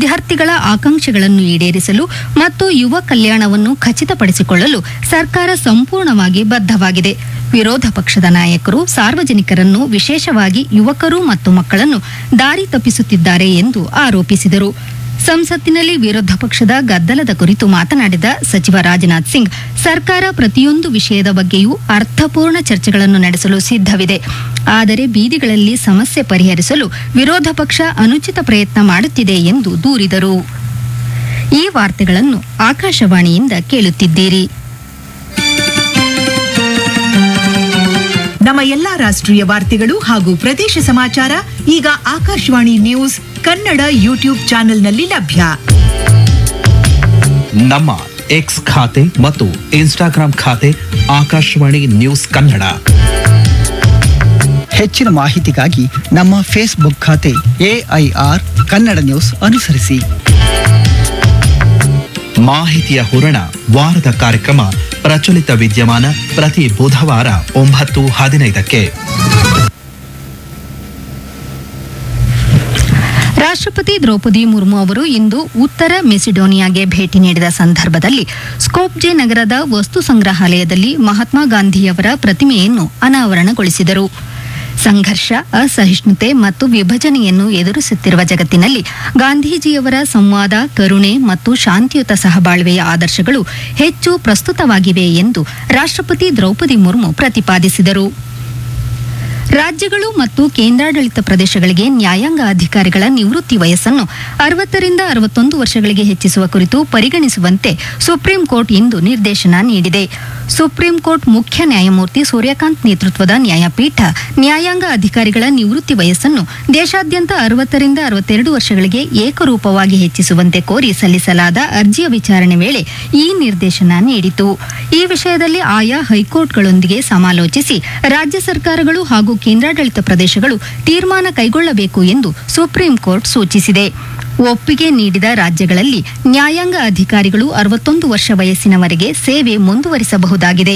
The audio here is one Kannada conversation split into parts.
ವಿದ್ಯಾರ್ಥಿಗಳ ಆಕಾಂಕ್ಷೆಗಳನ್ನು ಈಡೇರಿಸಲು ಮತ್ತು ಯುವ ಕಲ್ಯಾಣವನ್ನು ಖಚಿತಪಡಿಸಿಕೊಳ್ಳಲು ಸರ್ಕಾರ ಸಂಪೂರ್ಣವಾಗಿ ಬದ್ಧವಾಗಿದೆ ವಿರೋಧ ಪಕ್ಷದ ನಾಯಕರು ಸಾರ್ವಜನಿಕರನ್ನು ವಿಶೇಷವಾಗಿ ಯುವಕರು ಮತ್ತು ಮಕ್ಕಳನ್ನು ದಾರಿ ತಪ್ಪಿಸುತ್ತಿದ್ದಾರೆ ಎಂದು ಆರೋಪಿಸಿದರು ಸಂಸತ್ತಿನಲ್ಲಿ ವಿರೋಧ ಪಕ್ಷದ ಗದ್ದಲದ ಕುರಿತು ಮಾತನಾಡಿದ ಸಚಿವ ರಾಜನಾಥ್ ಸಿಂಗ್ ಸರ್ಕಾರ ಪ್ರತಿಯೊಂದು ವಿಷಯದ ಬಗ್ಗೆಯೂ ಅರ್ಥಪೂರ್ಣ ಚರ್ಚೆಗಳನ್ನು ನಡೆಸಲು ಸಿದ್ಧವಿದೆ ಆದರೆ ಬೀದಿಗಳಲ್ಲಿ ಸಮಸ್ಯೆ ಪರಿಹರಿಸಲು ವಿರೋಧ ಪಕ್ಷ ಅನುಚಿತ ಪ್ರಯತ್ನ ಮಾಡುತ್ತಿದೆ ಎಂದು ದೂರಿದರು ಈ ವಾರ್ತೆಗಳನ್ನು ಆಕಾಶವಾಣಿಯಿಂದ ಕೇಳುತ್ತಿದ್ದೀರಿ ನಮ್ಮ ಎಲ್ಲಾ ರಾಷ್ಟ್ರೀಯ ವಾರ್ತೆಗಳು ಹಾಗೂ ಪ್ರದೇಶ ಸಮಾಚಾರ ಈಗ ಆಕಾಶವಾಣಿ ನ್ಯೂಸ್ ಕನ್ನಡ ಯೂಟ್ಯೂಬ್ ಚಾನೆಲ್ನಲ್ಲಿ ಲಭ್ಯ ನಮ್ಮ ಎಕ್ಸ್ ಖಾತೆ ಮತ್ತು ಇನ್ಸ್ಟಾಗ್ರಾಂ ಖಾತೆ ಆಕಾಶವಾಣಿ ನ್ಯೂಸ್ ಕನ್ನಡ ಹೆಚ್ಚಿನ ಮಾಹಿತಿಗಾಗಿ ನಮ್ಮ ಫೇಸ್ಬುಕ್ ಖಾತೆ ಎಐಆರ್ ಕನ್ನಡ ನ್ಯೂಸ್ ಅನುಸರಿಸಿ ಮಾಹಿತಿಯ ಹೂರಣ ವಾರದ ಕಾರ್ಯಕ್ರಮ ಪ್ರಚಲಿತ ವಿದ್ಯಮಾನ ಪ್ರತಿ ಬುಧವಾರ ಒಂಬತ್ತು ಹದಿನೈದಕ್ಕೆ ರಾಷ್ಟ್ರಪತಿ ದ್ರೌಪದಿ ಮುರ್ಮು ಅವರು ಇಂದು ಉತ್ತರ ಮೆಸಿಡೋನಿಯಾಗೆ ಭೇಟಿ ನೀಡಿದ ಸಂದರ್ಭದಲ್ಲಿ ಸ್ಕೋಪ್ಜೆ ನಗರದ ವಸ್ತು ಸಂಗ್ರಹಾಲಯದಲ್ಲಿ ಮಹಾತ್ಮ ಗಾಂಧಿಯವರ ಪ್ರತಿಮೆಯನ್ನು ಅನಾವರಣಗೊಳಿಸಿದರು ಸಂಘರ್ಷ ಅಸಹಿಷ್ಣುತೆ ಮತ್ತು ವಿಭಜನೆಯನ್ನು ಎದುರಿಸುತ್ತಿರುವ ಜಗತ್ತಿನಲ್ಲಿ ಗಾಂಧೀಜಿಯವರ ಸಂವಾದ ಕರುಣೆ ಮತ್ತು ಶಾಂತಿಯುತ ಸಹಬಾಳ್ವೆಯ ಆದರ್ಶಗಳು ಹೆಚ್ಚು ಪ್ರಸ್ತುತವಾಗಿವೆ ಎಂದು ರಾಷ್ಟ್ರಪತಿ ದ್ರೌಪದಿ ಮುರ್ಮು ಪ್ರತಿಪಾದಿಸಿದರು ರಾಜ್ಯಗಳು ಮತ್ತು ಕೇಂದ್ರಾಡಳಿತ ಪ್ರದೇಶಗಳಿಗೆ ನ್ಯಾಯಾಂಗ ಅಧಿಕಾರಿಗಳ ನಿವೃತ್ತಿ ವಯಸ್ಸನ್ನು ಅರವತ್ತರಿಂದ ಅರವತ್ತೊಂದು ವರ್ಷಗಳಿಗೆ ಹೆಚ್ಚಿಸುವ ಕುರಿತು ಪರಿಗಣಿಸುವಂತೆ ಸುಪ್ರೀಂ ಕೋರ್ಟ್ ಇಂದು ನಿರ್ದೇಶನ ನೀಡಿದೆ ಸುಪ್ರೀಂ ಕೋರ್ಟ್ ಮುಖ್ಯ ನ್ಯಾಯಮೂರ್ತಿ ಸೂರ್ಯಕಾಂತ್ ನೇತೃತ್ವದ ನ್ಯಾಯಪೀಠ ನ್ಯಾಯಾಂಗ ಅಧಿಕಾರಿಗಳ ನಿವೃತ್ತಿ ವಯಸ್ಸನ್ನು ದೇಶಾದ್ಯಂತ ಅರವತ್ತರಿಂದ ಅರವತ್ತೆರಡು ವರ್ಷಗಳಿಗೆ ಏಕರೂಪವಾಗಿ ಹೆಚ್ಚಿಸುವಂತೆ ಕೋರಿ ಸಲ್ಲಿಸಲಾದ ಅರ್ಜಿಯ ವಿಚಾರಣೆ ವೇಳೆ ಈ ನಿರ್ದೇಶನ ನೀಡಿತು ಈ ವಿಷಯದಲ್ಲಿ ಆಯಾ ಹೈಕೋರ್ಟ್ಗಳೊಂದಿಗೆ ಸಮಾಲೋಚಿಸಿ ರಾಜ್ಯ ಸರ್ಕಾರಗಳು ಹಾಗೂ ಕೇಂದ್ರಾಡಳಿತ ಪ್ರದೇಶಗಳು ತೀರ್ಮಾನ ಕೈಗೊಳ್ಳಬೇಕು ಎಂದು ಸುಪ್ರೀಂ ಕೋರ್ಟ್ ಸೂಚಿಸಿದೆ ಒಪ್ಪಿಗೆ ನೀಡಿದ ರಾಜ್ಯಗಳಲ್ಲಿ ನ್ಯಾಯಾಂಗ ಅಧಿಕಾರಿಗಳು ಅರವತ್ತೊಂದು ವರ್ಷ ವಯಸ್ಸಿನವರೆಗೆ ಸೇವೆ ಮುಂದುವರಿಸಬಹುದಾಗಿದೆ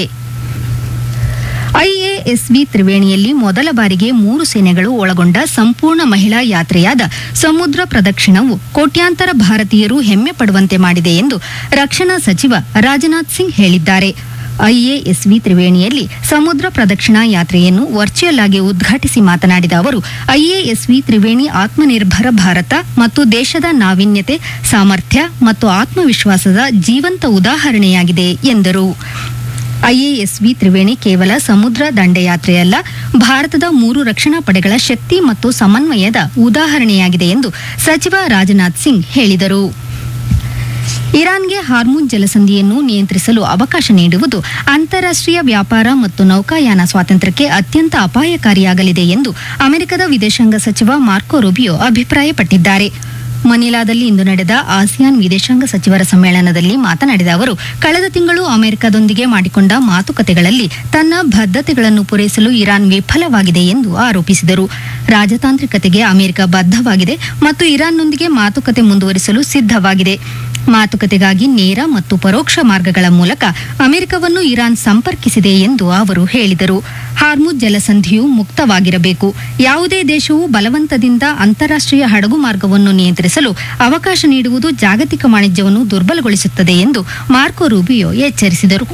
ಐಎಎಸ್ವಿ ತ್ರಿವೇಣಿಯಲ್ಲಿ ಮೊದಲ ಬಾರಿಗೆ ಮೂರು ಸೇನೆಗಳು ಒಳಗೊಂಡ ಸಂಪೂರ್ಣ ಮಹಿಳಾ ಯಾತ್ರೆಯಾದ ಸಮುದ್ರ ಪ್ರದಕ್ಷಿಣವು ಕೋಟ್ಯಾಂತರ ಭಾರತೀಯರು ಹೆಮ್ಮೆ ಪಡುವಂತೆ ಮಾಡಿದೆ ಎಂದು ರಕ್ಷಣಾ ಸಚಿವ ರಾಜನಾಥ್ ಸಿಂಗ್ ಹೇಳಿದ್ದಾರೆ ಐಎಎಸ್ವಿ ತ್ರಿವೇಣಿಯಲ್ಲಿ ಸಮುದ್ರ ಪ್ರದಕ್ಷಿಣಾ ಯಾತ್ರೆಯನ್ನು ವರ್ಚುವಲ್ ಆಗಿ ಉದ್ಘಾಟಿಸಿ ಮಾತನಾಡಿದ ಅವರು ಐಎಎಸ್ವಿ ತ್ರಿವೇಣಿ ಆತ್ಮನಿರ್ಭರ ಭಾರತ ಮತ್ತು ದೇಶದ ನಾವೀನ್ಯತೆ ಸಾಮರ್ಥ್ಯ ಮತ್ತು ಆತ್ಮವಿಶ್ವಾಸದ ಜೀವಂತ ಉದಾಹರಣೆಯಾಗಿದೆ ಎಂದರು ಐಎಎಸ್ವಿ ತ್ರಿವೇಣಿ ಕೇವಲ ಸಮುದ್ರ ದಂಡಯಾತ್ರೆಯಲ್ಲ ಭಾರತದ ಮೂರು ರಕ್ಷಣಾ ಪಡೆಗಳ ಶಕ್ತಿ ಮತ್ತು ಸಮನ್ವಯದ ಉದಾಹರಣೆಯಾಗಿದೆ ಎಂದು ಸಚಿವ ರಾಜನಾಥ್ ಸಿಂಗ್ ಹೇಳಿದರು ಇರಾನ್ಗೆ ಹಾರ್ಮುಜ್ ಜಲಸಂಧಿಯನ್ನು ನಿಯಂತ್ರಿಸಲು ಅವಕಾಶ ನೀಡುವುದು ಅಂತಾರಾಷ್ಟ್ರೀಯ ವ್ಯಾಪಾರ ಮತ್ತು ನೌಕಾಯಾನ ಸ್ವಾತಂತ್ರ್ಯಕ್ಕೆ ಅತ್ಯಂತ ಅಪಾಯಕಾರಿಯಾಗಲಿದೆ ಎಂದು ಅಮೆರಿಕದ ವಿದೇಶಾಂಗ ಸಚಿವ ಮಾರ್ಕೊ ರುಬಿಯೋ ಅಭಿಪ್ರಾಯಪಟ್ಟಿದ್ದಾರೆ ಮನಿಲಾದಲ್ಲಿ ಇಂದು ನಡೆದ ಆಸಿಯಾನ್ ವಿದೇಶಾಂಗ ಸಚಿವರ ಸಮ್ಮೇಳನದಲ್ಲಿ ಮಾತನಾಡಿದ ಅವರು ಕಳೆದ ತಿಂಗಳು ಅಮೆರಿಕದೊಂದಿಗೆ ಮಾಡಿಕೊಂಡ ಮಾತುಕತೆಗಳಲ್ಲಿ ತನ್ನ ಬದ್ಧತೆಗಳನ್ನು ಪೂರೈಸಲು ಇರಾನ್ ವಿಫಲವಾಗಿದೆ ಎಂದು ಆರೋಪಿಸಿದರು ರಾಜತಾಂತ್ರಿಕತೆಗೆ ಅಮೆರಿಕ ಬದ್ಧವಾಗಿದೆ ಮತ್ತು ಇರಾನ್ನೊಂದಿಗೆ ಮಾತುಕತೆ ಮುಂದುವರಿಸಲು ಸಿದ್ಧವಾಗಿದೆ ಮಾತುಕತೆಗಾಗಿ ನೇರ ಮತ್ತು ಪರೋಕ್ಷ ಮಾರ್ಗಗಳ ಮೂಲಕ ಅಮೆರಿಕವನ್ನು ಇರಾನ್ ಸಂಪರ್ಕಿಸಿದೆ ಎಂದು ಅವರು ಹೇಳಿದರು ಹಾರ್ಮುಜ್ ಜಲಸಂಧಿಯು ಮುಕ್ತವಾಗಿರಬೇಕು ಯಾವುದೇ ದೇಶವು ಬಲವಂತದಿಂದ ಅಂತಾರಾಷ್ಟ್ರೀಯ ಹಡಗು ಮಾರ್ಗವನ್ನು ನಿಯಂತ್ರಿಸಲು ಅವಕಾಶ ನೀಡುವುದು ಜಾಗತಿಕ ವಾಣಿಜ್ಯವನ್ನು ದುರ್ಬಲಗೊಳಿಸುತ್ತದೆ ಎಂದು ಮಾರ್ಕೊ ರೂಬಿಯೋ ಎಚ್ಚರಿಸಿದರು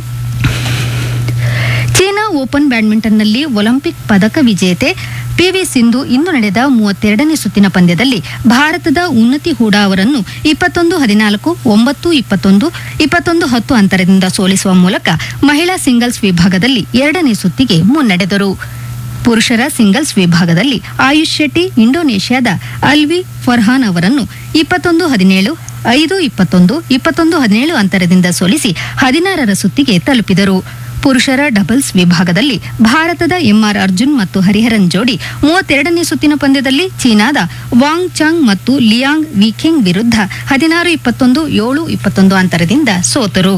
ಚೀನಾ ಓಪನ್ ಬ್ಯಾಡ್ಮಿಂಟನ್ನಲ್ಲಿ ಒಲಿಂಪಿಕ್ ಪದಕ ವಿಜೇತೆ ಪಿವಿ ಸಿಂಧು ಇಂದು ನಡೆದ ಮೂವತ್ತೆರಡನೇ ಸುತ್ತಿನ ಪಂದ್ಯದಲ್ಲಿ ಭಾರತದ ಉನ್ನತಿ ಹೂಡಾ ಅವರನ್ನು ಇಪ್ಪತ್ತೊಂದು ಹದಿನಾಲ್ಕು ಒಂಬತ್ತು ಇಪ್ಪತ್ತೊಂದು ಇಪ್ಪತ್ತೊಂದು ಹತ್ತು ಅಂತರದಿಂದ ಸೋಲಿಸುವ ಮೂಲಕ ಮಹಿಳಾ ಸಿಂಗಲ್ಸ್ ವಿಭಾಗದಲ್ಲಿ ಎರಡನೇ ಸುತ್ತಿಗೆ ಮುನ್ನಡೆದರು ಪುರುಷರ ಸಿಂಗಲ್ಸ್ ವಿಭಾಗದಲ್ಲಿ ಆಯುಷ್ ಶೆಟ್ಟಿ ಇಂಡೋನೇಷ್ಯಾದ ಅಲ್ವಿ ಫರ್ಹಾನ್ ಅವರನ್ನು ಇಪ್ಪತ್ತೊಂದು ಹದಿನೇಳು ಐದು ಇಪ್ಪತ್ತೊಂದು ಇಪ್ಪತ್ತೊಂದು ಹದಿನೇಳು ಅಂತರದಿಂದ ಸೋಲಿಸಿ ಹದಿನಾರರ ಸುತ್ತಿಗೆ ತಲುಪಿದರು ಪುರುಷರ ಡಬಲ್ಸ್ ವಿಭಾಗದಲ್ಲಿ ಭಾರತದ ಎಂಆರ್ ಅರ್ಜುನ್ ಮತ್ತು ಹರಿಹರನ್ ಜೋಡಿ ಮೂವತ್ತೆರಡನೇ ಸುತ್ತಿನ ಪಂದ್ಯದಲ್ಲಿ ಚೀನಾದ ವಾಂಗ್ ಚಾಂಗ್ ಮತ್ತು ಲಿಯಾಂಗ್ ವಿಖೆಂಗ್ ವಿರುದ್ಧ ಹದಿನಾರು ಇಪ್ಪತ್ತೊಂದು ಏಳು ಇಪ್ಪತ್ತೊಂದು ಅಂತರದಿಂದ ಸೋತರು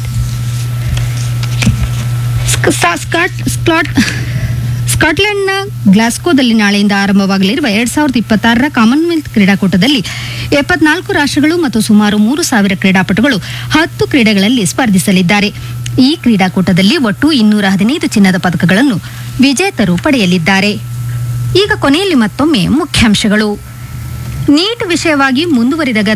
ಸ್ಕ- ಸಾ- ಸ್ಕಾಟ್ ಸ್ಕಾಟ್ ಸ್ಕಾಟ್ಲೆಂಡ್ನ ಗ್ಲಾಸ್ಕೋದಲ್ಲಿ ನಾಳೆಯಿಂದ ಆರಂಭವಾಗಲಿರುವ ಎರಡ್ ಸಾವಿರದ ಇಪ್ಪತ್ತಾರರ ಕಾಮನ್ವೆಲ್ತ್ ಕ್ರೀಡಾಕೂಟದಲ್ಲಿ ಎಪ್ಪತ್ನಾಲ್ಕು ರಾಷ್ಟ್ರಗಳು ಮತ್ತು ಸುಮಾರು ಮೂರು ಸಾವಿರ ಕ್ರೀಡಾಪಟುಗಳು ಹತ್ತು ಕ್ರೀಡೆಗಳಲ್ಲಿ ಸ್ಪರ್ಧಿಸಲಿದ್ದಾರೆ ಈ ಕ್ರೀಡಾಕೂಟದಲ್ಲಿ ಒಟ್ಟು ಇನ್ನೂರ ಹದಿನೈದು ಚಿನ್ನದ ಪದಕಗಳನ್ನು ವಿಜೇತರು ಪಡೆಯಲಿದ್ದಾರೆ ಈಗ ಕೊನೆಯಲ್ಲಿ ಮತ್ತೊಮ್ಮೆ ಮುಖ್ಯಾಂಶಗಳು ನೀಟ್ ವಿಷಯವಾಗಿ ಮುಂದುವರಿದ